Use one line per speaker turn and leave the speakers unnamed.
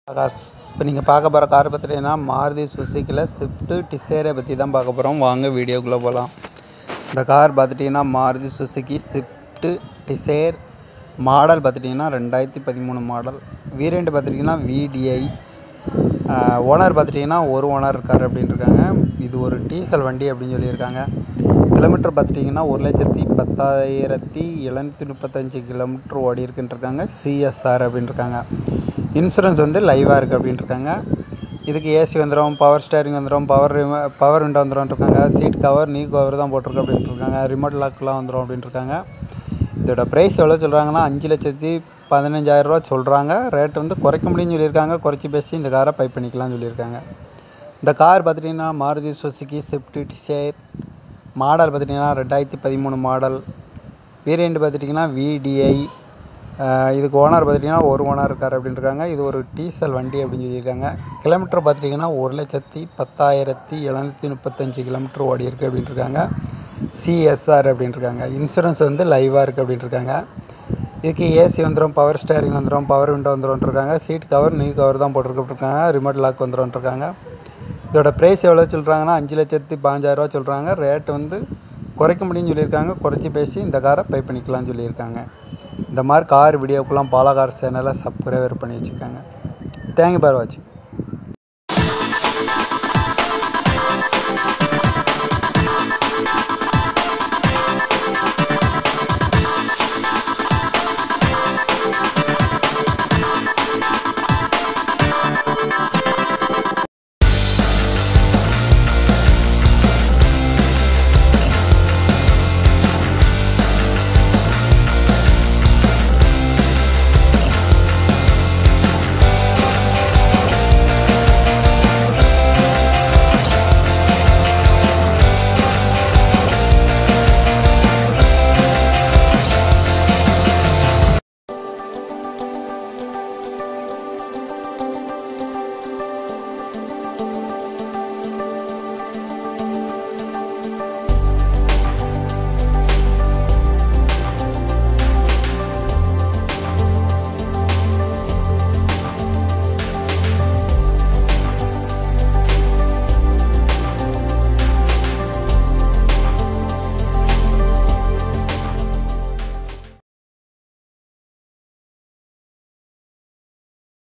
cars இப்போ நீங்கள் பார்க்க போகிற கார் பார்த்துட்டிங்கன்னா மாருதி சுசுக்கியில் ஸ்விஃப்ட்டு டிசைரை பற்றி தான் பார்க்க போகிறோம் வாங்க வீடியோக்குள்ளே போகலாம் இந்த கார் பார்த்துட்டிங்கன்னா Maruti Suzuki Swift Dzire model பார்த்துட்டிங்கன்னா ரெண்டாயிரத்தி பதிமூணு மாடல் வேரியண்ட் பார்த்துட்டிங்கன்னா விடிஐ ஓனர் பார்த்துட்டிங்கன்னா ஒரு ஓனர் இருக்கார் அப்படின்னு இருக்காங்க இது ஒரு டீசல் வண்டி அப்படின்னு சொல்லியிருக்காங்க கிலோமீட்டர் பார்த்துட்டிங்கன்னா ஒரு லட்சத்தி பத்தாயிரத்தி எழுநூற்றி முப்பத்தஞ்சு கிலோமீட்டர் ஓடி இருக்குன்னு இருக்காங்க சிஎஸ்ஆர் அப்படின்னு இருக்காங்க இன்சூரன்ஸ் வந்து லைவாக இருக்குது அப்படின்னு இருக்காங்க இதுக்கு ஏசி வந்துடும் பவர் ஸ்டேரிங் வந்துடும் பவர் பவர் விண்டோ வந்துடும் இருக்காங்க சீட் கவர் நீ கவர் தான் போட்டிருக்கு அப்படின்ட்டு இருக்காங்க ரிமோட் லாக்லாம் வந்துடும் அப்படின்ட்டு இருக்காங்க இதோட ப்ரைஸ் எவ்வளோ சொல்கிறாங்கன்னா அஞ்சு லட்சத்தி பதினஞ்சாயிரரூவா சொல்கிறாங்க ரேட் வந்து குறைக்க முடியும்னு சொல்லியிருக்காங்க குறைச்சி பேசி இந்த காரை பை பண்ணிக்கலாம்னு சொல்லியிருக்காங்க இந்த கார் பார்த்துட்டிங்கன்னா Maruti Suzuki Swift Dzire model பார்த்துட்டிங்கன்னா ரெண்டாயிரத்தி பதிமூணு மாடல் வேரியண்ட் பார்த்துட்டிங்கன்னா விடிஐ இதுக்கு ஓனர் பார்த்துட்டிங்கன்னா ஒரு ஓனர் இருக்கார் அப்படின்னு இருக்காங்க இது ஒரு டீசல் வண்டி அப்படின்னு சொல்லியிருக்காங்க கிலோமீட்டர் பார்த்துட்டிங்கன்னா ஒரு லட்சத்தி பத்தாயிரத்தி எழுநூற்றி முப்பத்தஞ்சு கிலோமீட்டர் ஓடி இருக்குது அப்படின்னு இருக்காங்க சிஎஸ்ஆர் அப்படின்னு இருக்காங்க இன்சூரன்ஸ் வந்து லைவாக இருக்குது அப்படின்னு இருக்காங்க இதுக்கு ஏசி வந்துடும் பவர் ஸ்டேரிங் வந்துடும் பவர் விண்டோ வந்துடும் இருக்காங்க சீட் கவர் நியூ கவர் தான் போட்டிருக்கு இருக்காங்க ரிமோட் லாக் வந்துடும் இருக்காங்க இதோட ப்ரைஸ் எவ்வளோ சொல்கிறாங்கன்னா அஞ்சு லட்சத்தி பதினஞ்சாயிரரூவா சொல்கிறாங்க ரேட் வந்து குறைக்க முடியும்னு சொல்லியிருக்காங்க குறைச்சி பேசி இந்த காரை பை பண்ணிக்கலாம்னு சொல்லியிருக்காங்க இந்த மாதிரி கார் வீடியோக்கெலாம் பாலா கார் சேனலை சப்ஸ்கிரைபர் பண்ணி வச்சுருக்காங்க தேங்க்யூ பார் வாட்சிங்